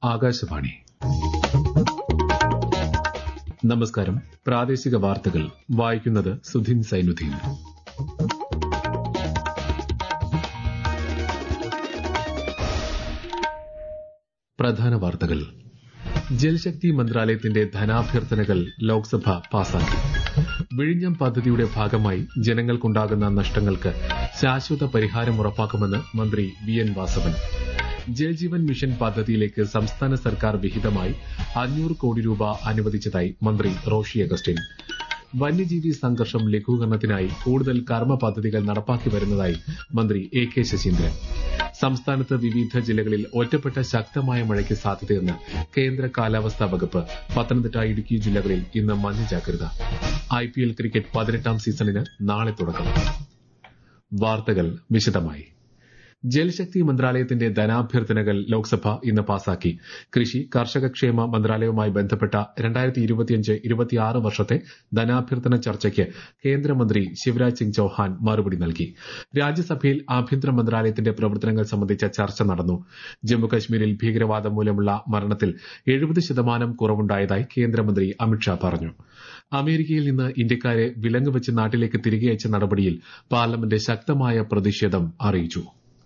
ആകാശവാണി നമസ്കാരം പ്രാദേശിക വാർത്തകൾ വായിക്കുന്നത് സുധിൻ സൈനുദ്ദീൻ പ്രധാന വാർത്തകൾ ജൽശക്തി മന്ത്രാലയത്തിന്റെ ധനാഭ്യർത്ഥനകൾ ലോക്സഭ പാസാക്കി വിഴിഞ്ഞം പദ്ധതിയുടെ ഭാഗമായി ജനങ്ങൾക്കുണ്ടാകുന്ന നഷ്ടങ്ങൾക്ക് ശാശ്വത പരിഹാരം ഉറപ്പാക്കുമെന്ന് മന്ത്രി V N Vasavan Jaljeevan mission പദ്ധതിയിലേക്ക് സംസ്ഥാന സർക്കാർ വിഹിതമായി അഞ്ഞൂറ് കോടി രൂപ അനുവദിച്ചതായി മന്ത്രി റോഷി അഗസ്റ്റിൻ വന്യജീവി സംഘർഷം ലഘൂകരണത്തിനായി കൂടുതൽ കർമ്മ പദ്ധതികൾ നടപ്പാക്കി വരുന്നതായി മന്ത്രി എ കെ ശശീന്ദ്രൻ സംസ്ഥാനത്ത് വിവിധ ജില്ലകളിൽ ഒറ്റപ്പെട്ട ശക്തമായ മഴയ്ക്ക് സാധ്യതയെന്ന് കേന്ദ്ര കാലാവസ്ഥാ വകുപ്പ് പത്തനംതിട്ട ഇടുക്കി ജില്ലകളിൽ ഇന്ന് മഞ്ഞ ജാഗ്രത ഐ പി എൽ ക്രിക്കറ്റ് പതിനെട്ടാം സീസണിന് നാളെ തുടക്കം വാർത്തകൾ വിശദമായി ജൽശക്തി മന്ത്രാലയത്തിന്റെ ധനാഭ്യർത്ഥനകൾ ലോക്സഭ ഇന്ന് പാസാക്കി കൃഷി കർഷകക്ഷേമ മന്ത്രാലയവുമായി ബന്ധപ്പെട്ട രണ്ടായിരത്തി ഇരുപത്തിയഞ്ച് ഇരുപത്തിയാറ് വർഷത്തെ ധനാഭ്യർത്ഥന ചർച്ചയ്ക്ക് കേന്ദ്രമന്ത്രി ശിവരാജ് സിംഗ് ചൌഹാൻ മറുപടി നൽകി രാജ്യസഭയിൽ ആഭ്യന്തര മന്ത്രാലയത്തിന്റെ പ്രവർത്തനങ്ങൾ സംബന്ധിച്ച ചർച്ച നടന്നു ജമ്മുകശ്മീരിൽ ഭീകരവാദം മൂലമുള്ള മരണത്തിൽ എഴുപത് ശതമാനം കുറവുണ്ടായതായി കേന്ദ്രമന്ത്രി അമിത്ഷാ പറഞ്ഞു അമേരിക്കയിൽ നിന്ന് ഇന്ത്യക്കാരെ വിലങ്ങുവെച്ച് നാട്ടിലേക്ക് തിരികെ അയച്ച നടപടിയിൽ പാർലമെന്റ് ശക്തമായ പ്രതിഷേധം അറിയിച്ചു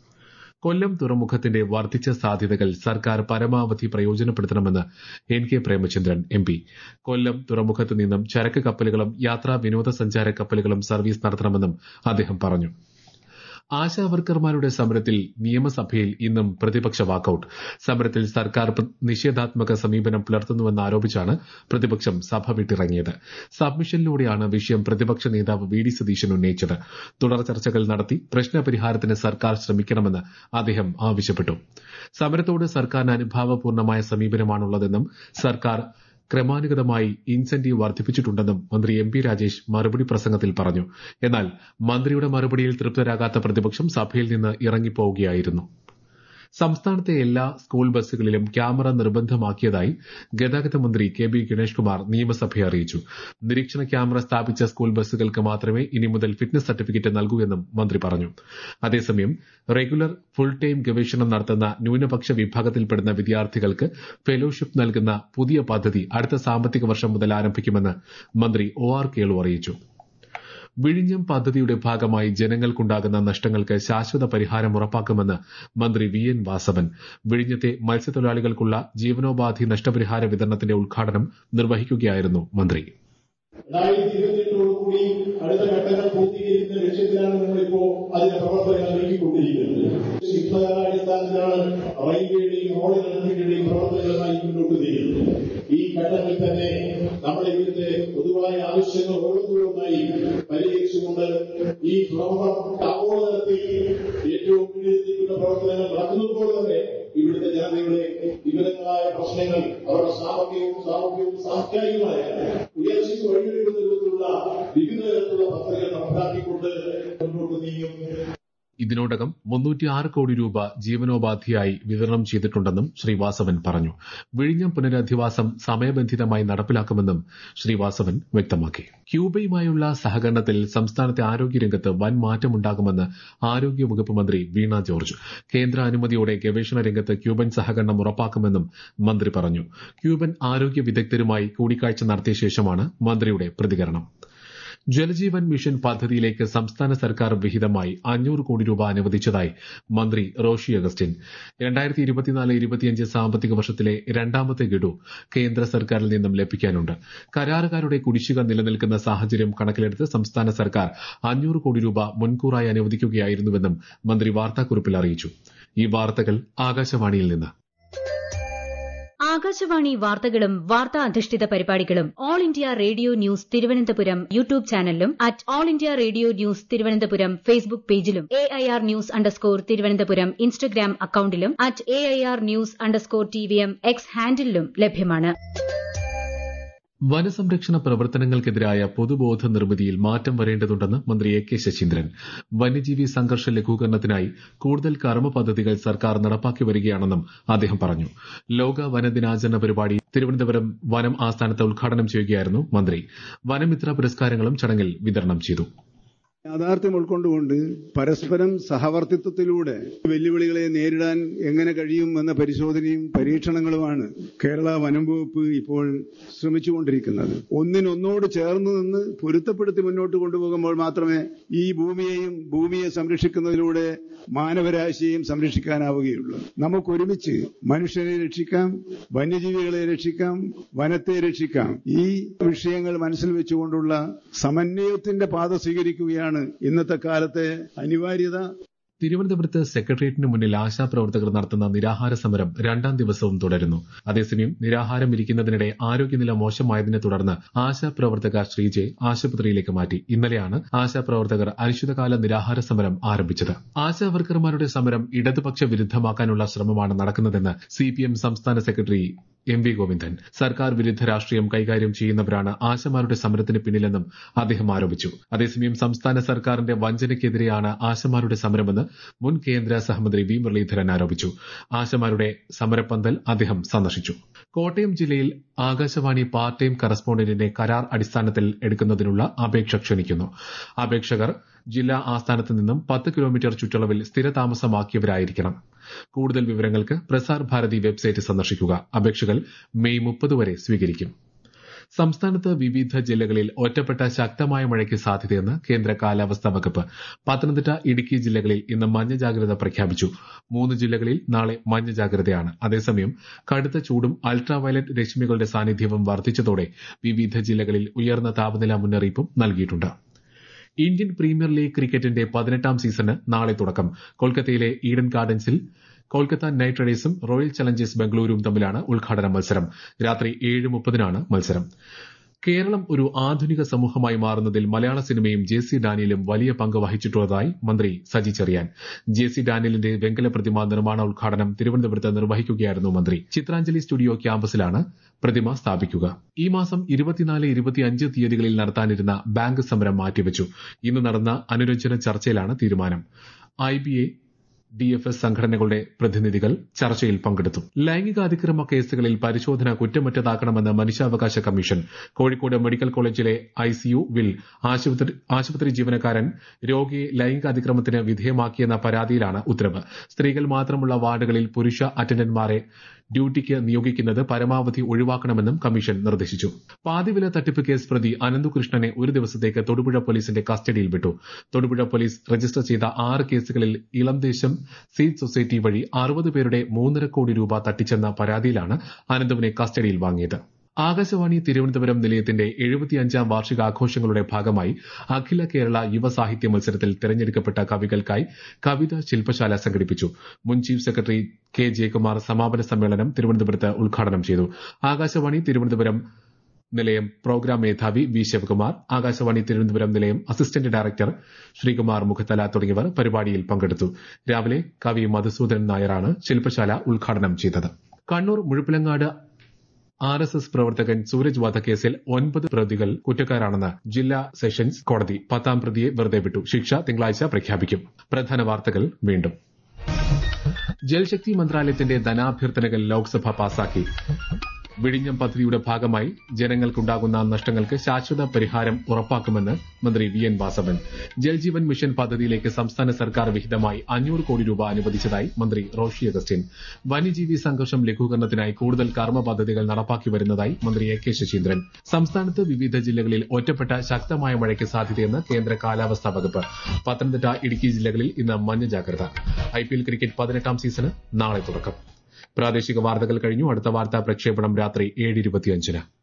കൊല്ലം തുറമുഖത്തിന്റെ വർദ്ധിച്ച സാധ്യതകൾ സർക്കാർ പരമാവധി പ്രയോജനപ്പെടുത്തണമെന്ന് N K Premachandran M P Kollam തുറമുഖത്ത് നിന്നും ചരക്ക് കപ്പലുകളും യാത്രാ വിനോദസഞ്ചാര കപ്പലുകളും സർവീസ് നടത്തണമെന്നും അദ്ദേഹം പറഞ്ഞു ആശാവർക്കർമാരുടെ സമരത്തിൽ നിയമസഭയിൽ ഇന്നും പ്രതിപക്ഷ വാക്കൌട്ട് സമരത്തിൽ സർക്കാർ നിഷേധാത്മക സമീപനം പുലർത്തുന്നുവെന്ന് ആരോപിച്ചാണ് പ്രതിപക്ഷം സഭ വിട്ടിറങ്ങിയത് സബ്മിഷനിലൂടെയാണ് വിഷയം പ്രതിപക്ഷ നേതാവ് വി ഡി സതീശൻ ഉന്നയിച്ചത് തുടർ ചർച്ചകൾ നടത്തി പ്രശ്നപരിഹാരത്തിന് സർക്കാർ ശ്രമിക്കണമെന്ന് അദ്ദേഹം ആവശ്യപ്പെട്ടു സമരത്തോട് സർക്കാരിന് അനുഭാവപൂർണമായ സമീപനമാണുള്ളതെന്നും സർക്കാർ ക്രമാനുഗതമായി ഇൻസെന്റീവ് വർദ്ധിപ്പിച്ചിട്ടുണ്ടെന്നും മന്ത്രി എം പി രാജേഷ് മറുപടി പ്രസംഗത്തിൽ പറഞ്ഞു എന്നാൽ മന്ത്രിയുടെ മറുപടിയിൽ തൃപ്തരാകാത്ത പ്രതിപക്ഷം സഭയിൽ നിന്ന് ഇറങ്ങിപ്പോവുകയായിരുന്നു സംസ്ഥാനത്തെ എല്ലാ സ്കൂൾ ബസ്സുകളിലും ക്യാമറ നിർബന്ധമാക്കിയതായി ഗതാഗത മന്ത്രി കെ ബി ഗണേഷ് കുമാർ നിയമസഭയെ അറിയിച്ചു നിരീക്ഷണ ക്യാമറ സ്ഥാപിച്ച സ്കൂൾ ബസ്സുകൾക്ക് മാത്രമേ ഇനി മുതൽ ഫിറ്റ്നസ് സർട്ടിഫിക്കറ്റ് നൽകൂ എന്നും മന്ത്രി പറഞ്ഞു അതേസമയം റെഗുലർ ഫുൾ ടൈം ഗവേഷണം നടത്തുന്ന ന്യൂനപക്ഷ വിഭാഗത്തിൽപ്പെടുന്ന വിദ്യാർത്ഥികൾക്ക് ഫെലോഷിപ്പ് നൽകുന്ന പുതിയ പദ്ധതി അടുത്ത സാമ്പത്തിക വർഷം മുതൽ ആരംഭിക്കുമെന്ന് മന്ത്രി ഒ ആർ കേളു അറിയിച്ചു വിഴിഞ്ഞം പദ്ധതിയുടെ ഭാഗമായി ജനങ്ങൾക്കുണ്ടാകുന്ന നഷ്ടങ്ങൾക്ക് ശാശ്വത പരിഹാരം ഉറപ്പാക്കുമെന്ന് മന്ത്രി വി എൻ വാസവൻ വിഴിഞ്ഞത്തെ മത്സ്യത്തൊഴിലാളികൾക്കുള്ള ജീവനോപാധി നഷ്ടപരിഹാര വിതരണത്തിന്റെ ഉദ്ഘാടനം നിർവഹിക്കുകയായിരുന്നു മന്ത്രി രണ്ടായിരത്തി ഇരുപത്തിയെട്ടോടുകൂടി അടുത്ത ഘട്ടങ്ങൾ പൂർത്തീകരിക്കുന്ന ലക്ഷ്യത്തിലാണ് നമ്മളിപ്പോ അതിന്റെ പ്രവർത്തനങ്ങൾ നീക്കിക്കൊണ്ടിരിക്കുന്നത് യുദ്ധകാലാടിസ്ഥാനത്തിലാണ് റെയിൽവേയുടെയും റോഡ് കണക്ടിവിറ്റിയുടെയും പ്രവർത്തനങ്ങളുമായി മുന്നോട്ട് നീങ്ങുന്നത് ഈ ഘട്ടത്തിൽ തന്നെ നമ്മുടെ ഇവിടുത്തെ പൊതുവായ ആവശ്യങ്ങൾ ഓരോന്നോരോന്നായി പരിഹരിച്ചുകൊണ്ട് ഈ തുറമുഖം ആഗോളതലത്തിൽ ഏറ്റവും മുന്നിലെത്തിക്കുന്ന പ്രവർത്തനങ്ങൾ നടക്കുന്നതുപോലെ തന്നെ ഇവിടുത്തെ ജനതയുടെ വിവിധങ്ങളായ പ്രശ്നങ്ങൾ അവരുടെ സാമ്പത്തികവും സാമൂഹികവും സാംസ്കാരികമായ ഉയർച്ചയ്ക്ക് വഴിയൊരുക്കുന്ന വിധത്തിലുള്ള വിവിധ തരത്തിലുള്ള പദ്ധതികൾ നടപ്പാക്കിക്കൊണ്ട് മുന്നോട്ട് നീങ്ങും ഇതിനോടകം മുന്നൂറ്റിയാറ് കോടി രൂപ ജീവനോപാധിയായി വിതരണം ചെയ്തിട്ടുണ്ടെന്നും ശ്രീ വാസവൻ പറഞ്ഞു വിഴിഞ്ഞം പുനരധിവാസം സമയബന്ധിതമായി നടപ്പിലാക്കുമെന്നും ശ്രീ വാസവൻ വ്യക്തമാക്കി ക്യൂബയുമായുള്ള സഹകരണത്തിൽ സംസ്ഥാനത്തെ ആരോഗ്യരംഗത്ത് വൻ മാറ്റമുണ്ടാകുമെന്ന് ആരോഗ്യവകുപ്പ് മന്ത്രി വീണ ജോർജ് കേന്ദ്ര അനുമതിയോടെ ഗവേഷണ രംഗത്ത് ക്യൂബൻ സഹകരണം ഉറപ്പാക്കുമെന്നും മന്ത്രി പറഞ്ഞു ക്യൂബൻ ആരോഗ്യ വിദഗ്ധരുമായി കൂടിക്കാഴ്ച നടത്തിയ ശേഷമാണ് മന്ത്രിയുടെ പ്രതികരണം ജലജീവൻ മിഷൻ പദ്ധതിയിലേക്ക് സംസ്ഥാന സർക്കാർ വിഹിതമായി അഞ്ഞൂറ് കോടി രൂപ അനുവദിച്ചതായി മന്ത്രി റോഷി അഗസ്റ്റിൻ രണ്ടായിരത്തി ഇരുപത്തിനാല് ഇരുപത്തിയഞ്ച് സാമ്പത്തിക വർഷത്തിലെ രണ്ടാമത്തെ ഗഡു കേന്ദ്ര സർക്കാരിൽ നിന്നും ലഭിക്കാനുണ്ട് കരാറുകാരുടെ കുടിശ്ശിക നിലനിൽക്കുന്ന സാഹചര്യം കണക്കിലെടുത്ത് സംസ്ഥാന സർക്കാർ അഞ്ഞൂറ് കോടി രൂപ മുൻകൂറായി അനുവദിക്കുകയായിരുന്നുവെന്നും മന്ത്രി വാർത്താക്കുറിപ്പിൽ അറിയിച്ചു ഈ വാർത്തകൾ ആകാശവാണിയിൽ നിന്ന് ആകാശവാണി വാർത്തകളും വാർത്താ അധിഷ്ഠിത പരിപാടികളും All India Radio news Thiruvananthapuram YouTube ചാനലിലും at All India Radio news Thiruvananthapuram Facebook പേജിലും A I R news underscore Thiruvananthapuram Instagram അക്കൌണ്ടിലും at A I R news underscore T V M X ഹാൻഡിലും ലഭ്യമാണ് വനസംരക്ഷണ പ്രവർത്തനങ്ങൾക്കെതിരായ പൊതുബോധ നിർമ്മിതിയിൽ മാറ്റം വരേണ്ടതുണ്ടെന്ന് മന്ത്രി എ കെ ശശീന്ദ്രൻ വന്യജീവി സംഘർഷ ലഘൂകരണത്തിനായി കൂടുതൽ കർമ്മ പദ്ധതികൾ സർക്കാർ നടപ്പാക്കി വരികയാണെന്നും അദ്ദേഹം പറഞ്ഞു ലോക വനദിനാചരണ പരിപാടി തിരുവനന്തപുരം വനം ആസ്ഥാനത്ത് ഉദ്ഘാടനം ചെയ്യുകയായിരുന്നു മന്ത്രി വനമിത്ര പുരസ്കാരങ്ങളും ചടങ്ങിൽ വിതരണം ചെയ്തു യാഥാർത്ഥ്യം ഉൾക്കൊണ്ടുകൊണ്ട് പരസ്പരം സഹവർത്തിത്വത്തിലൂടെ വെല്ലുവിളികളെ നേരിടാൻ എങ്ങനെ കഴിയും എന്ന പരിശോധനയും പരീക്ഷണങ്ങളുമാണ് കേരള വനം വകുപ്പ് ഇപ്പോൾ ശ്രമിച്ചുകൊണ്ടിരിക്കുന്നത് ഒന്നിനൊന്നോട് ചേർന്ന് നിന്ന് പൊരുത്തപ്പെടുത്തി മുന്നോട്ട് കൊണ്ടുപോകുമ്പോൾ മാത്രമേ ഈ ഭൂമിയെയും ഭൂമിയെ സംരക്ഷിക്കുന്നതിലൂടെ മാനവരാശിയെയും സംരക്ഷിക്കാനാവുകയുള്ളൂ നമുക്കൊരുമിച്ച് മനുഷ്യരെ രക്ഷിക്കാം വന്യജീവികളെ രക്ഷിക്കാം വനത്തെ രക്ഷിക്കാം ഈ വിഷയങ്ങൾ മനസ്സിൽ വെച്ചുകൊണ്ടുള്ള സമന്വയത്തിന്റെ പാത സ്വീകരിക്കുകയാണ് ഇന്നത്തെ കാലത്തെ അനിവാര്യത തിരുവനന്തപുരത്ത് സെക്രട്ടേറിയറ്റിന് മുന്നിൽ ആശാപ്രവർത്തകർ നടത്തുന്ന നിരാഹാര സമരം രണ്ടാം ദിവസവും തുടരുന്നു അതേസമയം നിരാഹാരം ഇരിക്കുന്നതിനിടെ ആരോഗ്യനില മോശമായതിനെ തുടർന്ന് ആശാപ്രവർത്തക ശ്രീജയെ ആശുപത്രിയിലേക്ക് മാറ്റി ഇന്നലെയാണ് ആശാപ്രവർത്തകർ അനിശ്ചിതകാല നിരാഹാര സമരം ആരംഭിച്ചത് ആശാ വർക്കർമാരുടെ സമരം ഇടതുപക്ഷ വിരുദ്ധമാക്കാനുള്ള ശ്രമമാണ് നടക്കുന്നതെന്ന് സിപിഎം സംസ്ഥാന സെക്രട്ടറി എം വി ഗോവിന്ദൻ സർക്കാർ വിരുദ്ധ രാഷ്ട്രീയം കൈകാര്യം ചെയ്യുന്നവരാണ് ആശമാരുടെ സമരത്തിന് പിന്നിലെന്നും അദ്ദേഹം ആരോപിച്ചു അതേസമയം സംസ്ഥാന സർക്കാരിന്റെ വഞ്ചനയ്ക്കെതിരെയാണ് ആശമാരുടെ സമരമെന്ന് മുൻ കേന്ദ്ര സഹമന്ത്രി വി മുരളീധരൻ ആരോപിച്ചു ആശമാരുടെ സമരപ്പന്തൽ അദ്ദേഹം സന്ദർശിച്ചു കോട്ടയം ജില്ലയിൽ ആകാശവാണി പാർട്ട് ടൈം കറസ്പോണ്ടന്റിനെ കരാർ അടിസ്ഥാനത്തിൽ എടുക്കുന്നതിനുള്ള അപേക്ഷ ക്ഷണിക്കുന്നു അപേക്ഷകർ ജില്ലാ ആസ്ഥാനത്ത് നിന്നും പത്ത് കിലോമീറ്റർ ചുറ്റളവിൽ സ്ഥിരതാമസമാക്കിയവരായിരിക്കണം കൂടുതൽ വിവരങ്ങൾക്ക് പ്രസാർ ഭാരതി വെബ്സൈറ്റ് സന്ദർശിക്കുക അപേക്ഷകൾ മെയ് മുപ്പത് വരെ സ്വീകരിക്കും സംസ്ഥാനത്ത് വിവിധ ജില്ലകളിൽ ഒറ്റപ്പെട്ട ശക്തമായ മഴയ്ക്ക് സാധ്യതയെന്ന് കേന്ദ്ര കാലാവസ്ഥാ വകുപ്പ് പത്തനംതിട്ട ഇടുക്കി ജില്ലകളിൽ ഇന്ന് മഞ്ഞ ജാഗ്രത പ്രഖ്യാപിച്ചു മൂന്ന് ജില്ലകളിൽ നാളെ മഞ്ഞ ജാഗ്രതയാണ് അതേസമയം കടുത്ത ചൂടും അൾട്രാവയലറ്റ് രശ്മികളുടെ സാന്നിധ്യവും വർദ്ധിച്ചതോടെ വിവിധ ജില്ലകളിൽ ഉയർന്ന താപനില മുന്നറിയിപ്പും നൽകിയിട്ടുണ്ട് ഇന്ത്യൻ പ്രീമിയർ ലീഗ് ക്രിക്കറ്റിന്റെ പതിനെട്ടാം സീസണ് നാളെ തുടക്കം കൊൽക്കത്തയിലെ ഈഡൻ ഗാർഡൻസിൽ കൊൽക്കത്ത നൈറ്റ് റൈഡേഴ്സും റോയൽ ചലഞ്ചേഴ്സ് ബംഗളൂരുവും തമ്മിലാണ് ഉദ്ഘാടന മത്സരം രാത്രി ഏഴ് മുപ്പതിനാണ് മത്സരം കേരളം ഒരു ആധുനിക സമൂഹമായി മാറുന്നതിൽ മലയാള സിനിമയും ജെ സി ഡാനിയലും വലിയ പങ്ക് വഹിച്ചിട്ടുള്ളതായി മന്ത്രി സജി ചെറിയാൻ ജെ സി ഡാനിയലിന്റെ വെങ്കല പ്രതിമ നിർമ്മാണ ഉദ്ഘാടനം തിരുവനന്തപുരത്ത് നിർവഹിക്കുകയായിരുന്നു മന്ത്രി ചിത്രാഞ്ജലി സ്റ്റുഡിയോ ക്യാമ്പസിലാണ് പ്രതിമ സ്ഥാപിക്കുക ഈ മാസം ഇരുപത്തിനാല് ഇരുപത്തിയഞ്ച് തീയതികളിൽ നടത്താനിരുന്ന ബാങ്ക് സമരം മാറ്റിവെച്ചു ഇന്ന് നടന്ന അനുരഞ്ജന ചർച്ചയിലാണ് തീരുമാനം I B A D F S സംഘടനകളുടെ പ്രതിനിധികൾ ചർച്ചയിൽ പങ്കെടുത്തു ലൈംഗികാതിക്രമ കേസുകളിൽ പരിശോധന കുറ്റമറ്റതാക്കണമെന്ന് മനുഷ്യാവകാശ കമ്മീഷൻ കോഴിക്കോട് മെഡിക്കൽ കോളേജിലെ ഐസിയു വിൽ ആശുപത്രി ആശുപത്രി ജീവനക്കാരൻ രോഗിയെ ലൈംഗികാതിക്രമത്തിന് വിധേയമാക്കിയെന്ന പരാതിയിലാണ് ഉത്തരവ് സ്ത്രീകൾ മാത്രമുള്ള വാർഡുകളിൽ പുരുഷ അറ്റൻഡന്റ്മാരെ ഡ്യൂട്ടിക്ക് നിയോഗിക്കുന്നത് പരമാവധി ഒഴിവാക്കണമെന്നും കമ്മീഷൻ നിർദ്ദേശിച്ചു പാതിവില തട്ടിപ്പ് കേസ് പ്രതി അനന്തുകൃഷ്ണനെ ഒരു ദിവസത്തേക്ക് തൊടുപുഴ പോലീസിന്റെ കസ്റ്റഡിയിൽ വിട്ടു തൊടുപുഴ പോലീസ് രജിസ്റ്റർ ചെയ്ത ആറ് കേസുകളിൽ ഇളംദേശം സീഡ് സൊസൈറ്റി വഴി അറുപത് പേരുടെ മൂന്നര കോടി രൂപ തട്ടിച്ചെന്ന പരാതിയിലാണ് അനന്തുവിനെ കസ്റ്റഡിയിൽ വാങ്ങിയത് ആകാശവാണി തിരുവനന്തപുരം നിലയത്തിന്റെ എഴുപത്തിയഞ്ചാം വാർഷികാഘോഷങ്ങളുടെ ഭാഗമായി അഖില കേരള യുവസാഹിത്യ മത്സരത്തിൽ തെരഞ്ഞെടുക്കപ്പെട്ട കവികൾക്കായി കവിത ശില്പശാല സംഘടിപ്പിച്ചു മുൻ ചീഫ് സെക്രട്ടറി കെ ജയകുമാർ സമാപന സമ്മേളനം തിരുവനന്തപുരത്ത് ഉദ്ഘാടനം ചെയ്തു ആകാശവാണി തിരുവനന്തപുരം നിലയം പ്രോഗ്രാം മേധാവി വി ശിവകുമാർ ആകാശവാണി തിരുവനന്തപുരം നിലയം അസിസ്റ്റന്റ് ഡയറക്ടർ ശ്രീകുമാർ മുഖത്തല തുടങ്ങിയവർ പരിപാടിയിൽ പങ്കെടുത്തു രാവിലെ കവി മധുസൂദനൻ നായരാണ് ശില്പശാല ഉദ്ഘാടനം ചെയ്തത് Kannur Muzhappilangad R S S പ്രവർത്തകൻ സൂരജ് വധക്കേസിൽ ഒൻപത് പ്രതികൾ കുറ്റക്കാരാണെന്ന് ജില്ലാ സെഷൻസ് കോടതി പത്താം പ്രതിയെ വെറുതെ വിട്ടു ശിക്ഷ തിങ്കളാഴ്ച പ്രഖ്യാപിക്കും പ്രധാന വാർത്തകൾ വീണ്ടും ജൽശക്തി മന്ത്രാലയത്തിന്റെ ധനാഭ്യർത്ഥനകൾ ലോക്സഭ പാസാക്കി വിഴിഞ്ഞം പദ്ധതിയുടെ ഭാഗമായി ജനങ്ങൾക്കുണ്ടാകുന്ന നഷ്ടങ്ങൾക്ക് ശാശ്വത പരിഹാരം ഉറപ്പാക്കുമെന്ന് മന്ത്രി V N Vasavan Jaljeevan mission പദ്ധതിയിലേക്ക് സംസ്ഥാന സർക്കാർ വിഹിതമായി അഞ്ഞൂറ് കോടി രൂപ അനുവദിച്ചതായി മന്ത്രി റോഷി അഗസ്റ്റിൻ വന്യജീവി സംഘർഷം ലഘൂകരണത്തിനായി കൂടുതൽ കർമ്മ പദ്ധതികൾ നടപ്പാക്കി വരുന്നതായി മന്ത്രി എ കെ ശശീന്ദ്രൻ സംസ്ഥാനത്ത് വിവിധ ജില്ലകളിൽ ഒറ്റപ്പെട്ട ശക്തമായ മഴയ്ക്ക് സാധ്യതയെന്ന് കേന്ദ്ര കാലാവസ്ഥാ വകുപ്പ് പത്തനംതിട്ട ഇടുക്കി ജില്ലകളിൽ ഇന്ന് മഞ്ഞ ജാഗ്രത ഐപിഎൽ ക്രിക്കറ്റ് പതിനെട്ടാം സീസണ് നാളെ തുടക്കം പ്രാദേശിക വാർത്തകൾ കഴിഞ്ഞു അടുത്ത വാർത്താ പ്രക്ഷേപണം രാത്രി ഏഴ് ഇരുപത്തിയഞ്ചിന്